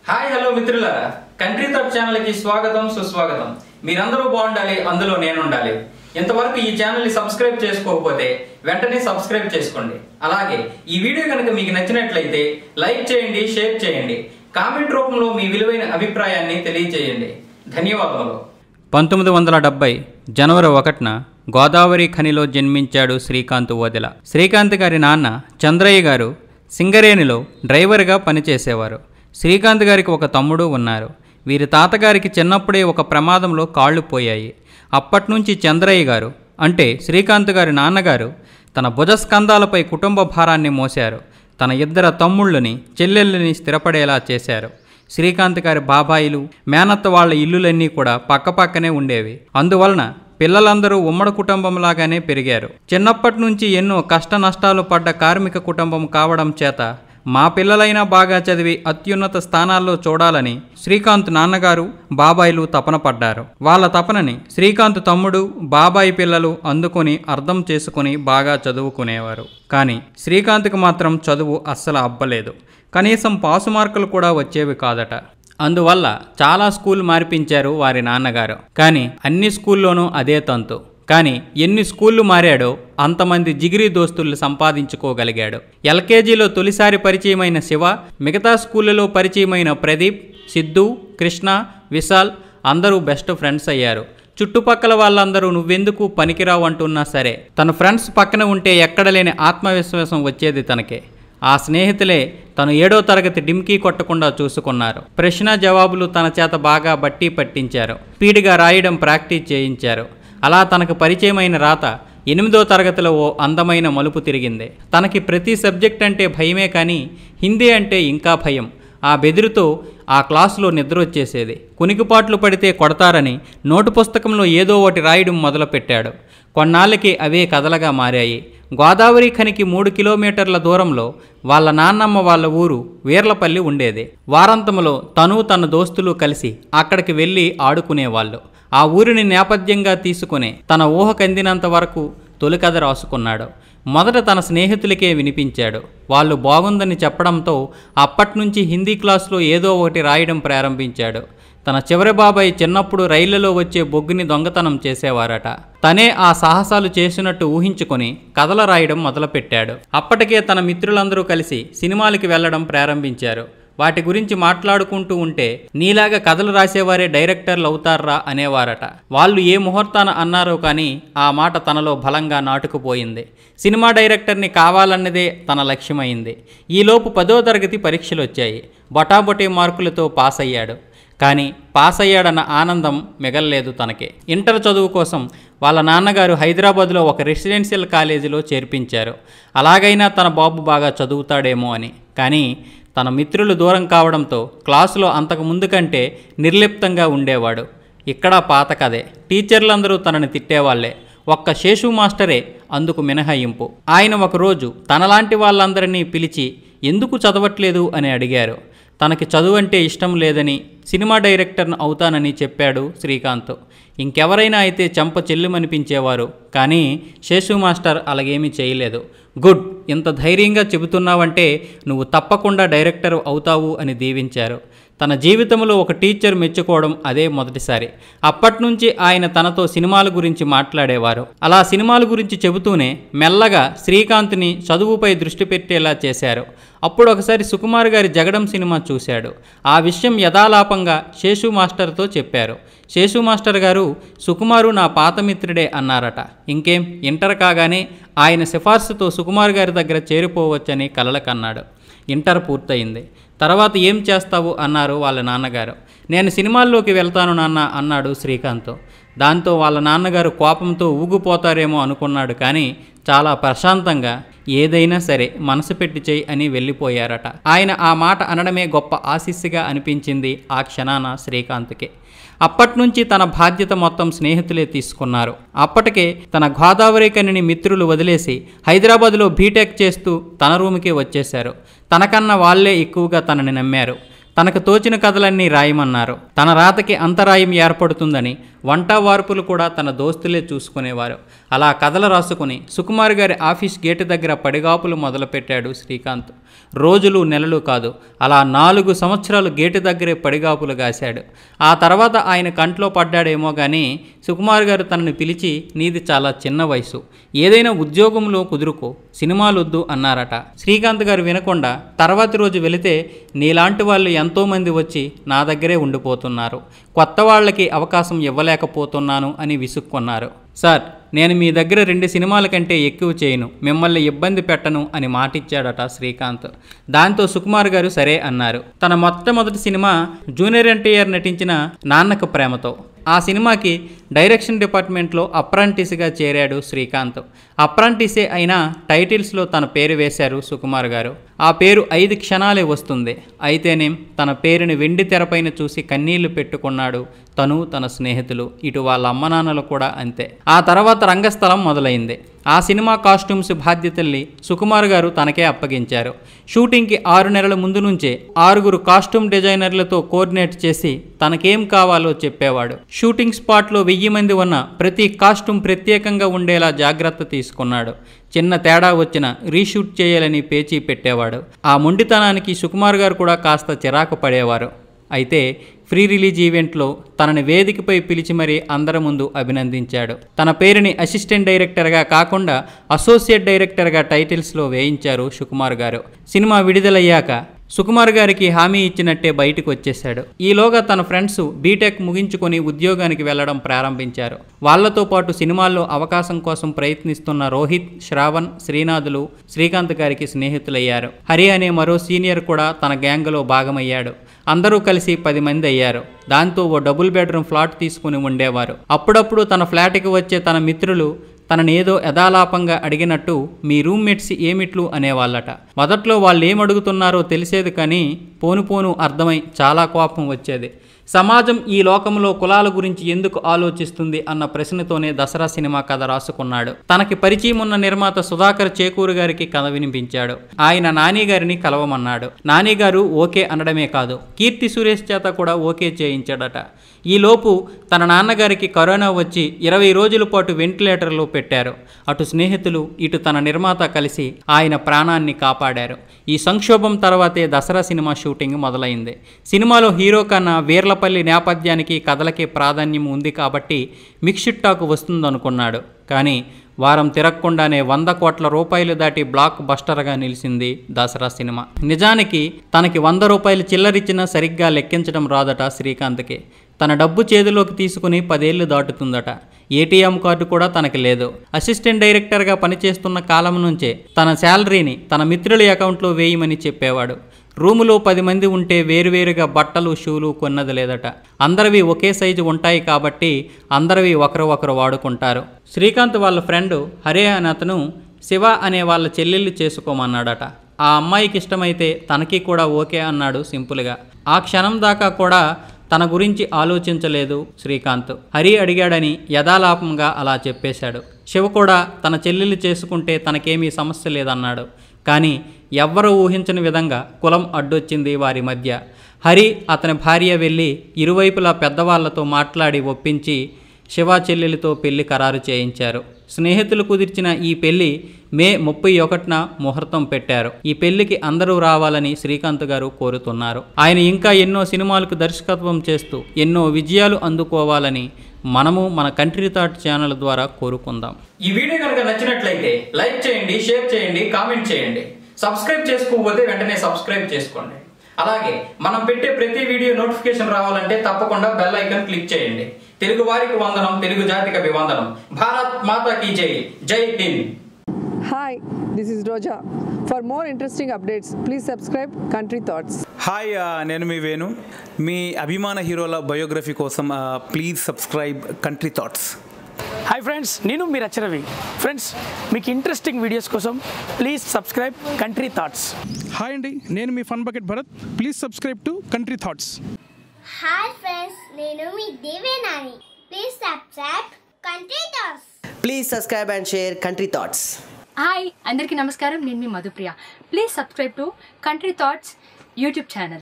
Hi hello మిత్రులారా country thought channel కి స్వాగతం సుస్వాగతం మీరందరూ బాగుండాలి అందులో నేను ఉండాలి ఇంతవరకు ఈ ఛానల్ ని సబ్స్క్రైబ్ చేసుకోకపోతే వెంటనే సబ్స్క్రైబ్ చేసుకోండి అలాగే ఈ వీడియో కనుక మీకు నచ్చినట్లయితే లైక్ చేయండి షేర్ చేయండి కామెంట్ రూపంలో మీ విలువైన అభిప్రాయాన్ని తెలియజేయండి ధన్యవాదములు పంతొమ్మిది వందల డెబ్బై జనవరి ఒకటిన గోదావరి ఖనిలో జన్మించాడు శ్రీకాంత్ ఓదెల శ్రీకాంత్ గారి నాన్న చంద్రయ్య గారు సింగరేణిలో డ్రైవర్గా పనిచేసేవారు శ్రీకాంత్ గారికి ఒక తమ్ముడు ఉన్నారు వీరి తాతగారికి చిన్నప్పుడే ఒక ప్రమాదంలో కాళ్ళు పోయాయి అప్పట్నుంచి చంద్రయ్య గారు అంటే శ్రీకాంత్ గారి నాన్నగారు తన భుజస్కంధాలపై కుటుంబ భారాన్ని మోశారు తన ఇద్దరు తమ్ముళ్ళని చెల్లెళ్ళని స్థిరపడేలా చేశారు శ్రీకాంత్ గారి బాబాయిలు మేనత్త వాళ్ళ ఇల్లులన్నీ కూడా పక్కపక్కనే ఉండేవి అందువలన పిల్లలందరూ ఉమ్మడి కుటుంబంలాగానే పెరిగారు చిన్నప్పటి నుంచి ఎన్నో కష్ట నష్టాలు పడ్డ కార్మిక కుటుంబం కావడం చేత మా పిల్లలైనా బాగా చదివి అత్యున్నత స్థానాల్లో చూడాలని శ్రీకాంత్ నాన్నగారు బాబాయిలు తపన పడ్డారు వాళ్ళ తపనని శ్రీకాంత్ తమ్ముడు బాబాయి పిల్లలు అందుకొని అర్థం చేసుకుని బాగా చదువుకునేవారు కానీ శ్రీకాంత్కి మాత్రం చదువు అస్సలు అబ్బలేదు కనీసం పాసు మార్కులు కూడా వచ్చేవి కాదట అందువల్ల చాలా స్కూల్ మార్పించారు వారి నాన్నగారు కానీ అన్ని స్కూల్లోనూ అదే తంతు కానీ ఎన్ని స్కూళ్ళు మారాడో అంతమంది జిగిరి దోస్తులు సంపాదించుకోగలిగాడు ఎల్కేజీలో తొలిసారి పరిచయమైన శివ మిగతా స్కూళ్ళలో పరిచయమైన ప్రదీప్ సిద్ధు కృష్ణ విశాల్ అందరూ బెస్ట్ ఫ్రెండ్స్ అయ్యారు చుట్టుపక్కల వాళ్ళందరూ నువ్వెందుకు పనికిరావు అంటున్నా సరే తన ఫ్రెండ్స్ పక్కన ఉంటే ఎక్కడ లేని ఆత్మవిశ్వాసం వచ్చేది తనకే ఆ స్నేహితులే తను ఏడో తరగతి డిమ్కీ కొట్టకుండా చూసుకున్నారు ప్రశ్న జవాబులు తన చేత బాగా బట్టి పట్టించారు స్పీడ్గా రాయడం ప్రాక్టీస్ చేయించారు అలా తనకు పరిచయమైన రాత ఎనిమిదో తరగతిలో ఓ అందమైన మలుపు తిరిగింది తనకి ప్రతి సబ్జెక్ట్ అంటే భయమే కానీ హిందీ అంటే ఇంకా భయం ఆ బెదిరితో ఆ క్లాసులో నిద్ర వచ్చేసేది కునికిపాట్లు పడితే కొడతారని నోటు పుస్తకంలో ఏదో ఒకటి రాయడం మొదలుపెట్టాడు కొన్నాళ్ళకి అవే కథలుగా మారాయి గోదావరి ఖనికి మూడు కిలోమీటర్ల దూరంలో వాళ్ళ నాన్నమ్మ వాళ్ళ ఊరు వీర్లపల్లి ఉండేది వారాంతంలో తను తన దోస్తులు కలిసి అక్కడికి వెళ్ళి ఆడుకునేవాళ్ళు ఆ ఊరిని నేపథ్యంగా తీసుకునే తన ఊహకందినంత వరకు తొలి కథ రాసుకున్నాడు మొదట తన స్నేహితులకే వినిపించాడు వాళ్ళు బాగుందని చెప్పడంతో అప్పట్నుంచి హిందీ క్లాసులో ఏదో ఒకటి రాయడం ప్రారంభించాడు తన చివరి బాబాయ్ చిన్నప్పుడు రైళ్లలో వచ్చే బొగ్గుని దొంగతనం చేసేవారట తనే ఆ సాహసాలు చేసినట్టు ఊహించుకొని కథలు రాయడం మొదలుపెట్టాడు అప్పటికే తన మిత్రులందరూ కలిసి సినిమాలకి వెళ్లడం ప్రారంభించారు వాటి గురించి మాట్లాడుకుంటూ ఉంటే నీలాగా కథలు రాసేవారే డైరెక్టర్లు అవుతారా అనేవారట వాళ్ళు ఏ ముహూర్తాన అన్నారో కానీ ఆ మాట తనలో బలంగా నాటుకుపోయింది సినిమా డైరెక్టర్ని కావాలన్నదే తన లక్ష్యమైంది ఈలోపు పదో తరగతి పరీక్షలు వచ్చాయి బొటాబొటీ మార్కులతో పాస్ అయ్యాడు కానీ పాస్ అయ్యాడన్న ఆనందం మిగల్లేదు తనకి ఇంటర్ చదువు కోసం వాళ్ళ నాన్నగారు హైదరాబాద్లో ఒక రెసిడెన్షియల్ కాలేజీలో చేర్పించారు అలాగైనా తన బాబు బాగా చదువుతాడేమో అని కానీ తన మిత్రులు దూరం కావడంతో క్లాసులో అంతకు ముందు కంటే నిర్లిప్తంగా ఉండేవాడు ఇక్కడ పాత కదే టీచర్లందరూ తనని తిట్టేవాళ్లే ఒక్క శేషు మాస్టరే అందుకు మినహాయింపు ఆయన ఒకరోజు తనలాంటి వాళ్ళందరినీ పిలిచి ఎందుకు చదవట్లేదు అని అడిగారు తనకి చదువు అంటే ఇష్టం లేదని సినిమా డైరెక్టర్ను అవుతానని చెప్పాడు శ్రీకాంత్ ఇంకెవరైనా అయితే చెంప చెల్లుమనిపించేవారు కానీ శేషు మాస్టర్ అలాగేమీ చేయలేదు గుడ్ ఇంత ధైర్యంగా చెబుతున్నావంటే నువ్వు తప్పకుండా డైరెక్టర్ అవుతావు అని దీవించారు తన జీవితంలో ఒక టీచర్ మెచ్చుకోవడం అదే మొదటిసారి అప్పట్నుంచి ఆయన తనతో సినిమాల గురించి మాట్లాడేవారు అలా సినిమాల గురించి చెబుతూనే మెల్లగా శ్రీకాంత్ని చదువుపై దృష్టి పెట్టేలా చేశారు అప్పుడు ఒకసారి సుకుమార్ గారి జగడం సినిమా చూశాడు ఆ విషయం యథాలాపంగా శేషు మాస్టర్తో చెప్పారు శేషు మాస్టర్ గారు సుకుమారు నా పాత మిత్రుడే అన్నారట ఇంకేం ఇంటర్ కాగానే ఆయన సిఫార్సుతో సుకుమార్ గారి దగ్గర చేరిపోవచ్చని కలలకన్నాడు ఇంటర్ పూర్తయింది తర్వాత ఏం చేస్తావు అన్నారు వాళ్ళ నాన్నగారు నేను సినిమాల్లోకి వెళ్తాను నాన్న అన్నాడు శ్రీకాంత్ దాంతో వాళ్ళ నాన్నగారు కోపంతో ఊగిపోతారేమో అనుకున్నాడు కానీ చాలా ప్రశాంతంగా ఏదైనా సరే మనసు పెట్టి చేయి అని వెళ్ళిపోయారట ఆయన ఆ మాట అనడమే గొప్ప ఆశీస్సుగా అనిపించింది ఆ క్షణాన శ్రీకాంత్కి అప్పట్నుంచి తన బాధ్యత మొత్తం స్నేహితులే తీసుకున్నారు అప్పటికే తన గోదావరి కనిని మిత్రులు వదిలేసి హైదరాబాద్లో బీటెక్ చేస్తూ తన రూమ్కి వచ్చేశారు తనకన్నా వాళ్లే ఎక్కువగా తనని నమ్మారు తనకు తోచిన కథలన్నీ రాయమన్నారు తన రాతకి అంతరాయం ఏర్పడుతుందని వంట వార్పులు కూడా తన దోస్తులే చూసుకునేవారు అలా కథలు రాసుకుని సుకుమార్ గారి ఆఫీస్ గేటు దగ్గర పడిగాపులు మొదలుపెట్టాడు శ్రీకాంత్ రోజులు నెలలు కాదు అలా నాలుగు సంవత్సరాలు గేటు దగ్గరే పడిగాపులు గాశాడు ఆ తర్వాత ఆయన కంట్లో పడ్డాడేమో కానీ సుకుమార్ గారు తనని పిలిచి నీది చాలా చిన్న వయసు ఏదైనా ఉద్యోగంలో కుదురుకో సినిమాలొద్దు అన్నారట శ్రీకాంత్ గారు వినకుండా తర్వాతి రోజు వెళితే నీలాంటి వాళ్ళు ఎంతోమంది వచ్చి నా దగ్గరే ఉండిపోతున్నారు కొత్త వాళ్ళకి అవకాశం ఇవ్వలేకపోతున్నాను అని విసుక్కున్నారు సార్ నేను మీ దగ్గర రెండు సినిమాల కంటే ఎక్కువ చేయను మిమ్మల్ని ఇబ్బంది పెట్టను అని మాటిచ్చాడట శ్రీకాంత్ దాంతో సుకుమార్ గారు సరే అన్నారు తన మొట్టమొదటి సినిమా జూనియర్ ఎన్టీఆర్ నటించిన నాన్నకు ప్రేమతో ఆ సినిమాకి డైరెక్షన్ డిపార్ట్మెంట్లో అప్రాంటిస్గా చేరాడు శ్రీకాంత్ అప్రాంటిసే అయినా టైటిల్స్లో తన పేరు వేశారు సుకుమార్ గారు ఆ పేరు ఐదు క్షణాలే వస్తుంది అయితేనేం తన పేరుని వెండి తెరపైన చూసి కన్నీళ్లు పెట్టుకున్నాడు తను తన స్నేహితులు ఇటు వాళ్ళ అమ్మ నాన్నలు కూడా అంతే ఆ తర్వాత రంగస్థలం మొదలైంది ఆ సినిమా కాస్ట్యూమ్స్ బాధ్యతల్ని సుకుమార్ గారు తనకే అప్పగించారు షూటింగ్కి ఆరు నెలల ముందు నుంచే ఆరుగురు కాస్ట్యూమ్ డిజైనర్లతో కోఆర్డినేట్ చేసి తనకేం కావాలో చెప్పేవాడు షూటింగ్ స్పాట్లో వెయ్యి మంది ఉన్న ప్రతి కాస్ట్యూమ్ ప్రత్యేకంగా ఉండేలా జాగ్రత్త తీసుకున్నాడు చిన్న తేడా వచ్చిన రీషూట్ చేయాలని పేచీ పెట్టేవాడు ఆ మొండితనానికి సుకుమార్ గారు కూడా కాస్త చిరాకు పడేవారు అయితే ఫ్రీ రిలీజ్ ఈవెంట్లో తనని వేదికపై పిలిచి మరీ అందరి ముందు అభినందించాడు తన పేరుని అసిస్టెంట్ డైరెక్టర్గా కాకుండా అసోసియేట్ డైరెక్టర్గా టైటిల్స్లో వేయించారు సుకుమార్ గారు సినిమా విడుదలయ్యాక సుకుమార్ గారికి హామీ ఇచ్చినట్టే బయటకు వచ్చేశాడు ఈలోగా తన ఫ్రెండ్స్ బీటెక్ ముగించుకొని ఉద్యోగానికి వెళ్లడం ప్రారంభించారు వాళ్లతో పాటు సినిమాల్లో అవకాశం కోసం ప్రయత్నిస్తున్న రోహిత్ శ్రావణ్ శ్రీనాథులు శ్రీకాంత్ గారికి స్నేహితులయ్యారు హరి అనే మరో సీనియర్ కూడా తన గ్యాంగ్లో భాగమయ్యాడు అందరూ కలిసి పది మంది అయ్యారు దాంతో ఓ డబుల్ బెడ్రూమ్ ఫ్లాట్ తీసుకుని ఉండేవారు అప్పుడప్పుడు తన ఫ్లాట్కి వచ్చే తన మిత్రులు తనని ఏదో యథాలాపంగా అడిగినట్టు మీ రూమ్మేట్స్ ఏమిట్లు అనేవాళ్ళట మొదట్లో వాళ్ళు ఏమడుగుతున్నారో తెలిసేది కానీ పోను పోను అర్థమై చాలా కోపం వచ్చేది సమాజం ఈ లోకంలో కులాల గురించి ఎందుకు ఆలోచిస్తుంది అన్న ప్రశ్నతోనే దసరా సినిమా కథ రాసుకున్నాడు తనకి పరిచయం ఉన్న నిర్మాత సుధాకర్ చేకూరు గారికి కథ వినిపించాడు ఆయన నాని గారిని కలవమన్నాడు నాని గారు ఓకే అనడమే కాదు కీర్తి సురేష్ చేత కూడా ఓకే చేయించాడట ఈలోపు తన నాన్నగారికి కరోనా వచ్చి ఇరవై రోజుల పాటు వెంటిలేటర్లో పెట్టారు అటు స్నేహితులు ఇటు తన నిర్మాత కలిసి ఆయన ప్రాణాన్ని కాపాడారు ఈ సంక్షోభం తర్వాతే దసరా సినిమా షూటింగ్ మొదలైంది సినిమాలో హీరో కన్నా వీర్లపల్లి నేపథ్యానికి కథలకి ప్రాధాన్యం ఉంది కాబట్టి మిక్స్డ్ టాక్ వస్తుందనుకున్నాడు కానీ వారం తిరగకుండానే వంద కోట్ల రూపాయలు దాటి బ్లాక్ బస్టర్గా నిలిచింది దసరా సినిమా నిజానికి తనకి వంద రూపాయలు చిల్లరిచ్చినా సరిగ్గా లెక్కించడం రాదట శ్రీకాంత్కి తన డబ్బు చేతిలోకి తీసుకుని పదేళ్లు దాటుతుందట ఏటీఎం కార్డు కూడా తనకి లేదు అసిస్టెంట్ డైరెక్టర్గా పనిచేస్తున్న కాలం నుంచే తన శాలరీని తన మిత్రుల అకౌంట్లో వేయమని చెప్పేవాడు రూములో పది మంది ఉంటే వేరువేరుగా బట్టలు షూలు కొన్నది లేదట అందరివి ఒకే సైజు ఉంటాయి కాబట్టి అందరివి ఒకరు ఒకరు వాడుకుంటారు శ్రీకాంత్ వాళ్ళ ఫ్రెండ్ హరే అని అతను శివ అనే వాళ్ళ చెల్లెళ్ళు చేసుకోమన్నాడట ఆ అమ్మాయికి ఇష్టమైతే తనకి కూడా ఓకే అన్నాడు సింపుల్గా ఆ క్షణం దాకా కూడా తన గురించి ఆలోచించలేదు శ్రీకాంత్ హరి అడిగాడని యథాలాపంగా అలా చెప్పేశాడు శివ కూడా తన చెల్లెలు చేసుకుంటే తనకేమీ సమస్య లేదన్నాడు కానీ ఎవ్వరూ ఊహించని విధంగా కులం అడ్డొచ్చింది వారి మధ్య హరి అతని భార్య వెళ్ళి ఇరువైపులా పెద్దవాళ్లతో మాట్లాడి ఒప్పించి శివ చెల్లెలితో పెళ్లి ఖరారు చేయించారు స్నేహితులు కుదిర్చిన ఈ పెళ్లి మే ముప్పై ఒకటిన ముహూర్తం పెట్టారు ఈ పెళ్లికి అందరూ రావాలని శ్రీకాంత్ గారు కోరుతున్నారు ఆయన ఇంకా ఎన్నో సినిమాలకు దర్శకత్వం చేస్తూ ఎన్నో విజయాలు అందుకోవాలని మనము మన కంట్రీ థాట్ ఛానల్ ద్వారా కోరుకుందాం ఈ వీడియో కనుక నచ్చినట్లయితే లైక్ చేయండి షేర్ చేయండి కామెంట్ చేయండి సబ్స్క్రైబ్ చేసుకోకపోతే వెంటనే సబ్స్క్రైబ్ చేసుకోండి అలాగే మనం పెట్టే ప్రతి వీడియో నోటిఫికేషన్ రావాలంటే తప్పకుండా బెల్ ఐకాన్ క్లిక్ చేయండి తెలుగు వారికి వందనం తెలుగు జాతికి అభివందనం భారత్ మాతా కీ జై జై హింద్ Hi, this is Roja. For more interesting updates, please subscribe Country Thoughts. Hi ఆ, నేను మీ వేణు మీ అభిమాన హీరోల బయోగ్రఫీ కోసం ఆ, please subscribe country thoughts hi friends నేను మీరు రవి ఫ్రెండ్స్ మీకు ఇంట్రెస్టింగ్ వీడియోస్ కోసం please subscribe country thoughts hi అండి నేను మీ fun bucket Bharath please subscribe to country thoughts hi friends నేను మీ దేవేనాని please subscribe country thoughts Please subscribe and share Country Thoughts. Hi అందరికీ నమస్కారం నేను మీ Madhupriya please subscribe to country thoughts YouTube channel